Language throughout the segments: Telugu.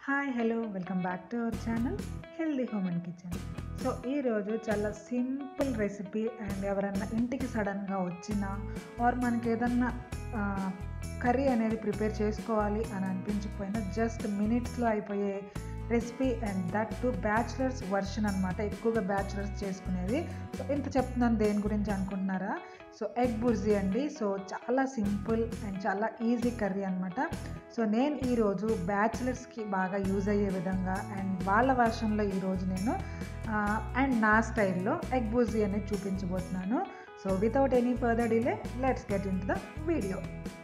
hi hello welcome back to our channel Healthy Home and Kitchen so ఈరోజు చాలా సింపుల్ రెసిపీ అండ్ ఎవరన్నా ఇంటికి సడన్గా వచ్చినా ఆర్ మనకి ఏదన్నా కర్రీ అనేది ప్రిపేర్ చేసుకోవాలి అని అనిపించకపోయినా జస్ట్ మినిట్స్లో అయిపోయే recipe and that too bachelors version అనమాట ఎక్కువగా బ్యాచులర్స్ చేసుకునేది సో ఇంత చెప్తున్నాను దేని గురించి అనుకుంటున్నారా సో ఎగ్ బుర్జీ అండి సో చాలా సింపుల్ అండ్ చాలా ఈజీ కర్రీ అనమాట సో నేను ఈరోజు బ్యాచులర్స్కి బాగా యూజ్ అయ్యే విధంగా అండ్ వాళ్ళ వర్షన్లో ఈరోజు నేను అండ్ నా స్టైల్లో ఎగ్ బుర్జీ అనేది చూపించబోతున్నాను so without any further delay let's get into the video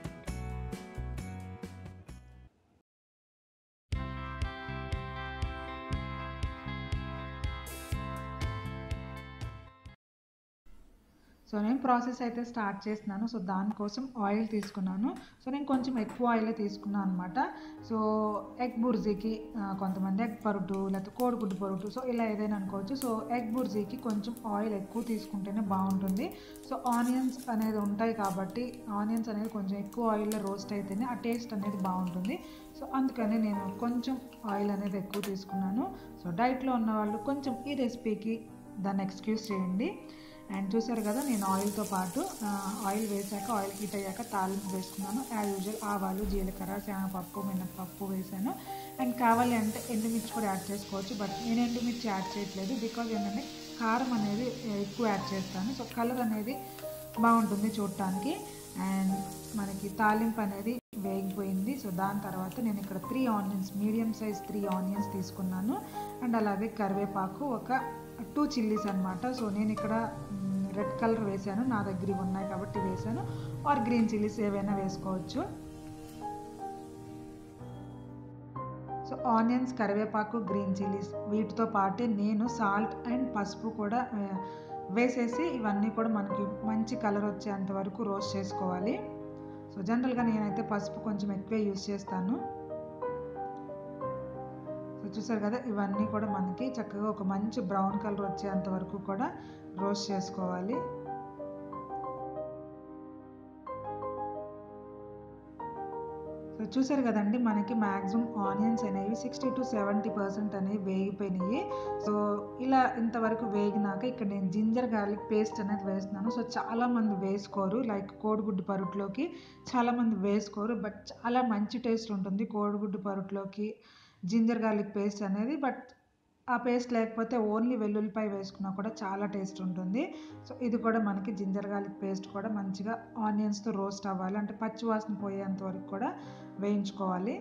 so నేను ప్రాసెస్ అయితే స్టార్ట్ చేస్తున్నాను సో దానికోసం ఆయిల్ తీసుకున్నాను సో నేను కొంచెం ఎక్కువ ఆయిలే తీసుకున్నాను అనమాట సో ఎగ్ బుర్జీకి కొంతమంది ఎగ్ పరుటు లేకపోతే కోడిగుడ్డు పరుటు సో ఇలా ఏదైనా అనుకోవచ్చు సో ఎగ్ బుర్జీకి కొంచెం ఆయిల్ ఎక్కువ తీసుకుంటేనే బాగుంటుంది సో ఆనియన్స్ అనేది ఉంటాయి కాబట్టి ఆనియన్స్ అనేది కొంచెం ఎక్కువ ఆయిల్లో రోస్ట్ అయితేనే ఆ టేస్ట్ అనేది బాగుంటుంది సో అందుకని నేను కొంచెం ఆయిల్ అనేది ఎక్కువ తీసుకున్నాను సో డైట్లో ఉన్న వాళ్ళు కొంచెం ఈ రెసిపీకి దాన్ని ఎక్స్క్యూజ్ చేయండి అండ్ చూసారు కదా నేను ఆయిల్తో పాటు ఆయిల్ వేసాక ఆయిల్ హీట్ అయ్యాక తాలింపు వేసుకున్నాను యాజ్ యూజువల్ ఆవాలు జీలకర్ర శనగపప్పు మినప్పప్పు వేసాను అండ్ కావాలి అంటే ఎండుమిర్చి కూడా యాడ్ చేసుకోవచ్చు బట్ నేను ఎండుమిర్చి యాడ్ చేయట్లేదు బికాజ్ ఏంటంటే కారం అనేది ఎక్కువ యాడ్ చేస్తాను సో కలర్ అనేది బాగుంటుంది చూడటానికి అండ్ మనకి తాలింపు అనేది వేగిపోయింది సో దాని తర్వాత నేను ఇక్కడ three onions medium size three onions తీసుకున్నాను అండ్ అలాగే కరివేపాకు ఒక టూ చిల్లీస్ అనమాట సో నేను ఇక్కడ రెడ్ కలర్ వేసాను నా దగ్గర ఉన్నాయి కాబట్టి వేసాను ఆర్ గ్రీన్ చిల్లీస్ ఏవైనా వేసుకోవచ్చు సో ఆనియన్స్ కరివేపాకు గ్రీన్ చిల్లీస్ వీటితో పాటే నేను సాల్ట్ అండ్ పసుపు కూడా వేసేసి ఇవన్నీ కూడా మనకి మంచి కలర్ వచ్చేంత వరకు రోస్ట్ చేసుకోవాలి సో జనరల్గా నేనైతే పసుపు కొంచెం ఎక్కువే యూజ్ చేస్తాను సో చూసారు కదా ఇవన్నీ కూడా మనకి చక్కగా ఒక మంచి బ్రౌన్ కలర్ వచ్చేంత వరకు కూడా రోస్ట్ చేసుకోవాలి సో చూసారు కదండి మనకి మ్యాక్సిమం ఆనియన్స్ అనేవి సిక్స్టీ టు సెవెంటీ పర్సెంట్ అనేవి వేగిపోయినాయి సో ఇలా ఇంతవరకు వేగినాక ఇక్కడ నేను జింజర్ గార్లిక్ పేస్ట్ అనేది వేస్తున్నాను సో చాలామంది వేసుకోరు లైక్ కోడిగుడ్డు పరుట్లోకి చాలామంది వేసుకోరు బట్ చాలా మంచి టేస్ట్ ఉంటుంది కోడిగుడ్డు పరుట్లోకి జింజర్ గార్లిక్ పేస్ట్ అనేది బట్ ఆ పేస్ట్ లేకపోతే ఓన్లీ వెల్లుల్లిపాయ వేసుకున్నా కూడా చాలా టేస్ట్ ఉంటుంది సో ఇది కూడా మనకి జింజర్ గార్లిక్ పేస్ట్ కూడా మంచిగా ఆనియన్స్తో రోస్ట్ అవ్వాలి అంటే పచ్చి వాసన పోయేంత వరకు కూడా వేయించుకోవాలి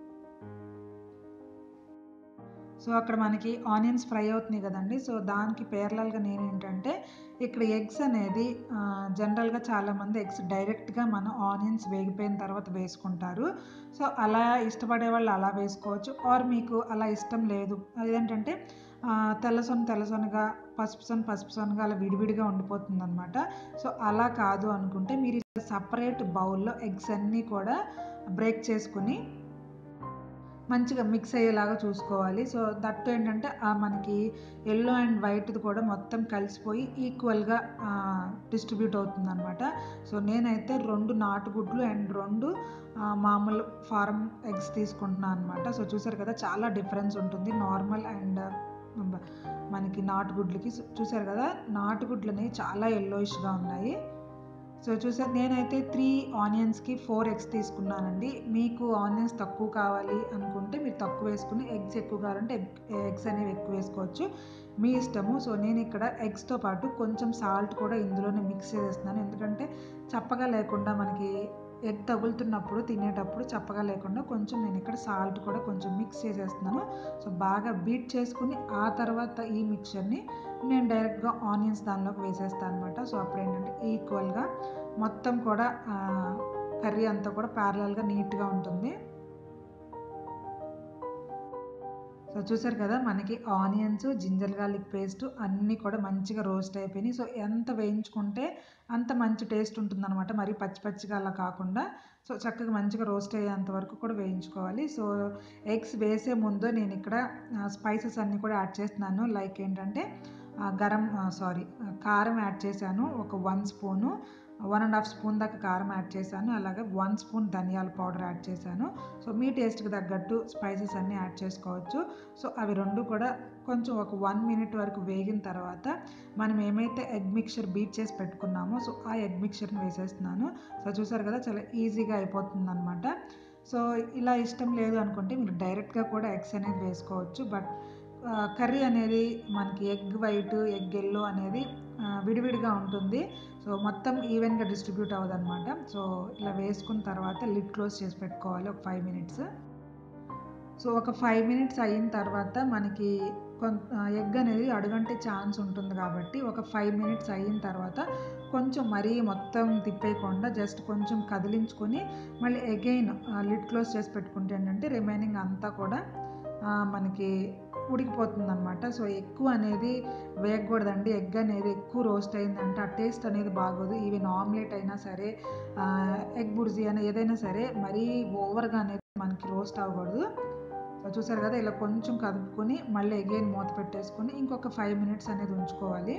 సో అక్కడ మనకి ఆనియన్స్ ఫ్రై అవుతున్నాయి కదండి సో దానికి పేర్లల్గా నేను ఏంటంటే ఇక్కడ ఎగ్స్ అనేది జనరల్గా చాలామంది ఎగ్స్ డైరెక్ట్గా మన ఆనియన్స్ వేగిపోయిన తర్వాత వేసుకుంటారు సో అలా ఇష్టపడే వాళ్ళు అలా వేసుకోవచ్చు ఆర్ మీకు అలా ఇష్టం లేదు అదేంటంటే తెల్లసొన తెల్లసొనగా పసుపు సొన పసుపు సొనగా అలా విడివిడిగా ఉండిపోతుంది అనమాట సో అలా కాదు అనుకుంటే మీరు సపరేట్ బౌల్లో ఎగ్స్ అన్నీ కూడా బ్రేక్ చేసుకుని మంచిగా మిక్స్ అయ్యేలాగా చూసుకోవాలి సో దట్టు ఏంటంటే మనకి ఎల్లో అండ్ వైట్ది కూడా మొత్తం కలిసిపోయి ఈక్వల్గా డిస్ట్రిబ్యూట్ అవుతుంది అనమాట సో నేనైతే రెండు నాటుగుడ్లు అండ్ రెండు మామూలు ఫారం ఎగ్స్ తీసుకుంటున్నాను అనమాట సో చూసారు కదా చాలా డిఫరెన్స్ ఉంటుంది నార్మల్ అండ్ మనకి నాటుగుడ్లకి చూసారు కదా నాటుగుడ్లు అనేవి చాలా ఎల్లోయిష్గా ఉన్నాయి సో చూసారు నేనైతే త్రీ ఆనియన్స్కి ఫోర్ ఎగ్స్ తీసుకున్నానండి మీకు ఆనియన్స్ తక్కువ కావాలి అనుకుంటే మీరు తక్కువ వేసుకుని ఎగ్స్ ఎక్కువ కావాలంటే ఎగ్ ఎగ్స్ అనేవి ఎక్కువ వేసుకోవచ్చు మీ ఇష్టము సో నేను ఇక్కడ ఎగ్స్తో పాటు కొంచెం సాల్ట్ కూడా ఇందులోనే మిక్స్ చేసేస్తున్నాను ఎందుకంటే చప్పగా లేకుండా మనకి ఎగ్ తగులుతున్నప్పుడు తినేటప్పుడు చప్పగా లేకుండా కొంచెం నేను ఇక్కడ సాల్ట్ కూడా కొంచెం మిక్స్ చేసేస్తున్నాను సో బాగా బీట్ చేసుకుని ఆ తర్వాత ఈ మిక్చర్ని నేను డైరెక్ట్గా ఆనియన్స్ దానిలోకి వేసేస్తాను అనమాట సో అప్పుడు ఏంటంటే ఈక్వల్గా మొత్తం కూడా కర్రీ అంతా కూడా ప్యారలల్గా నీట్గా ఉంటుంది సో చూసారు కదా మనకి ఆనియన్స్ జింజర్ గార్లిక్ పేస్ట్ అన్నీ కూడా మంచిగా రోస్ట్ అయిపోయినాయి సో ఎంత వేయించుకుంటే అంత మంచి టేస్ట్ ఉంటుందన్నమాట మరి పచ్చి పచ్చిగా అలా కాకుండా సో చక్కగా మంచిగా రోస్ట్ అయ్యేంత వరకు కూడా వేయించుకోవాలి సో ఎగ్స్ వేసే ముందు నేను ఇక్కడ స్పైసెస్ అన్నీ కూడా యాడ్ చేస్తున్నాను లైక్ ఏంటంటే గరం సారీ కారం యాడ్ చేశాను ఒక one spoon one and half spoon దాకా కారం యాడ్ చేశాను అలాగే వన్ స్పూన్ ధనియాల పౌడర్ యాడ్ చేశాను సో మీ టేస్ట్కి తగ్గట్టు స్పైసెస్ అన్నీ యాడ్ చేసుకోవచ్చు సో అవి రెండు కూడా కొంచెం ఒక వన్ మినిట్ వరకు వేగిన తర్వాత మనం ఏమైతే ఎగ్ మిక్చర్ బీట్ చేసి పెట్టుకున్నామో సో ఆ ఎగ్ మిక్చర్ని వేసేస్తున్నాను సో చూసారు కదా చాలా ఈజీగా అయిపోతుంది అనమాట సో ఇలా ఇష్టం లేదు అనుకుంటే మీరు డైరెక్ట్గా కూడా ఎగ్స్ అనేది వేసుకోవచ్చు బట్ కర్రీ అనేది మనకి ఎగ్ వైట్ ఎగ్ ఎల్లో అనేది విడివిడిగా ఉంటుంది సో మొత్తం ఈవెన్గా డిస్ట్రిబ్యూట్ అవ్వదు అనమాట సో ఇలా వేసుకున్న తర్వాత లిడ్ క్లోజ్ చేసి పెట్టుకోవాలి ఒక ఫైవ్ మినిట్స్ సో ఒక ఫైవ్ మినిట్స్ అయిన తర్వాత మనకి కొంత ఎగ్ అనేది అడుగంటే ఛాన్స్ ఉంటుంది కాబట్టి ఒక ఫైవ్ మినిట్స్ అయిన తర్వాత కొంచెం మరీ మొత్తం తిప్పేయకుండా జస్ట్ కొంచెం కదిలించుకొని మళ్ళీ అగైన్ లిడ్ క్లోజ్ చేసి పెట్టుకుంటే ఏంటంటే రిమైనింగ్ అంతా కూడా మనకి ఉడికిపోతుంది అనమాట సో ఎక్కువ అనేది వేయకూడదండి ఎగ్ అనేది ఎక్కువ రోస్ట్ అయిందంటే ఆ టేస్ట్ అనేది బాగోదు ఈవెన్ ఆమ్లెట్ అయినా సరే ఎగ్ బుర్జీ అయినా ఏదైనా సరే మరీ ఓవర్గా అనేది మనకి రోస్ట్ అవ్వకూడదు సో చూసారు కదా ఇలా కొంచెం కదుపుకొని మళ్ళీ అగైన్ మూత పెట్టేసుకొని ఇంకొక ఫైవ్ మినిట్స్ అనేది ఉంచుకోవాలి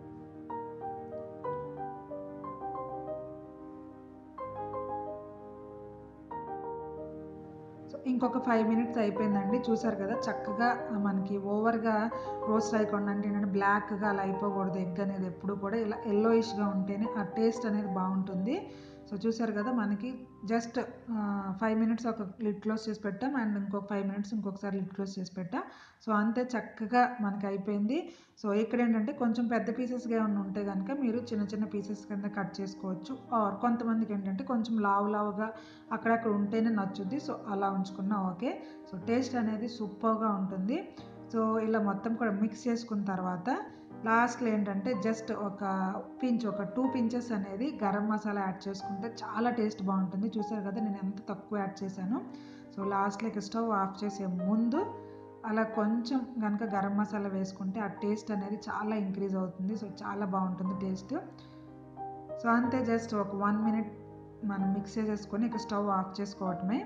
సో ఇంకొక ఫైవ్ మినిట్స్ అయిపోయిందండి చూసారు కదా చక్కగా మనకి ఓవర్గా రోస్ట్ అయిపోండి అంటే ఏంటంటే బ్లాక్గా అలా అయిపోకూడదు ఎగ్ అనేది ఎప్పుడు కూడా ఇలా ఎల్లోయిష్గా ఉంటేనే ఆ టేస్ట్ అనేది బాగుంటుంది సో చూసారు కదా మనకి జస్ట్ ఫైవ్ మినిట్స్ ఒక లిడ్ క్లోజ్ చేసి పెట్టాం అండ్ ఇంకొక ఫైవ్ మినిట్స్ ఇంకొకసారి లిడ్ క్లోజ్ చేసి పెట్టాం సో అంతే చక్కగా మనకి అయిపోయింది సో ఇక్కడ ఏంటంటే కొంచెం పెద్ద పీసెస్గా ఏమైనా ఉంటే కనుక మీరు చిన్న చిన్న పీసెస్ కింద కట్ చేసుకోవచ్చు ఆర్ కొంతమందికి ఏంటంటే కొంచెం లావు లావుగా అక్కడక్కడ ఉంటేనే నచ్చుద్ది సో అలా ఉంచుకున్నా ఓకే సో టేస్ట్ అనేది సూపర్గా ఉంటుంది సో ఇలా మొత్తం కూడా మిక్స్ చేసుకున్న తర్వాత లాస్ట్లో ఏంటంటే జస్ట్ ఒక పించ్ ఒక టూ పించెస్ అనేది గరం మసాలా యాడ్ చేసుకుంటే చాలా టేస్ట్ బాగుంటుంది చూసారు కదా నేను ఎంత తక్కువ యాడ్ చేశాను సో లాస్ట్లోకి స్టవ్ ఆఫ్ చేసే ముందు అలా కొంచెం కనుక గరం మసాలా వేసుకుంటే ఆ టేస్ట్ అనేది చాలా ఇంక్రీజ్ అవుతుంది సో చాలా బాగుంటుంది టేస్ట్ సో అంతే జస్ట్ ఒక వన్ మినిట్ మనం మిక్స్ చేసేసుకొని ఇక స్టవ్ ఆఫ్ చేసుకోవటమే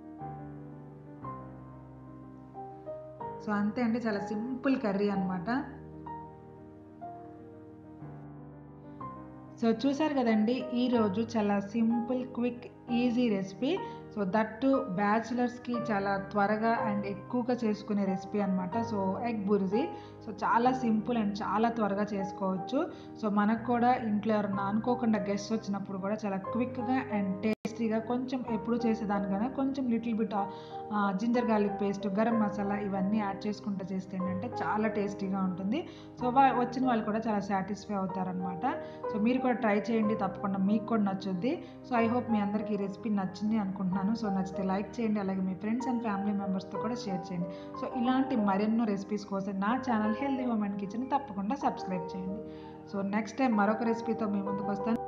సో అంతే అండి చాలా సింపుల్ కర్రీ అనమాట సో చూసారు కదండి ఈరోజు చాలా simple quick easy recipe so that too బ్యాచిలర్స్కి చాలా త్వరగా అండ్ ఎక్కువగా చేసుకునే రెసిపీ అనమాట సో ఎగ్ బుర్జీ సో చాలా సింపుల్ అండ్ చాలా త్వరగా చేసుకోవచ్చు సో మనకు కూడా ఇంట్లో ఎవరన్నా అనుకోకుండా గెస్ట్ వచ్చినప్పుడు కూడా చాలా క్విక్గా అండ్ టేస్టీగా కొంచెం ఎప్పుడు చేసేదానికన్నా కొంచెం little bit ginger garlic paste garam masala ఇవన్నీ యాడ్ చేసుకుంటూ చేస్తే ఏంటంటే చాలా టేస్టీగా ఉంటుంది సో వా వచ్చిన వాళ్ళు కూడా చాలా సాటిస్ఫై అవుతారనమాట సో మీరు కూడా ట్రై చేయండి తప్పకుండా మీకు కూడా నచ్చుద్ది సో ఐ హోప్ మీ అందరికీ ఈ రెసిపీ నచ్చింది అనుకుంటున్నాను సో నచ్చితే లైక్ చేయండి అలాగే మీ ఫ్రెండ్స్ అండ్ ఫ్యామిలీ మెంబర్స్తో కూడా షేర్ చేయండి సో ఇలాంటి మరెన్నో రెసిపీస్ కోసం నా channel Healthy Home and Kitchen తప్పకుండా సబ్స్క్రైబ్ చేయండి సో నెక్స్ట్ టైం మరొక రెసిపీతో మీ ముందుకు వస్తాను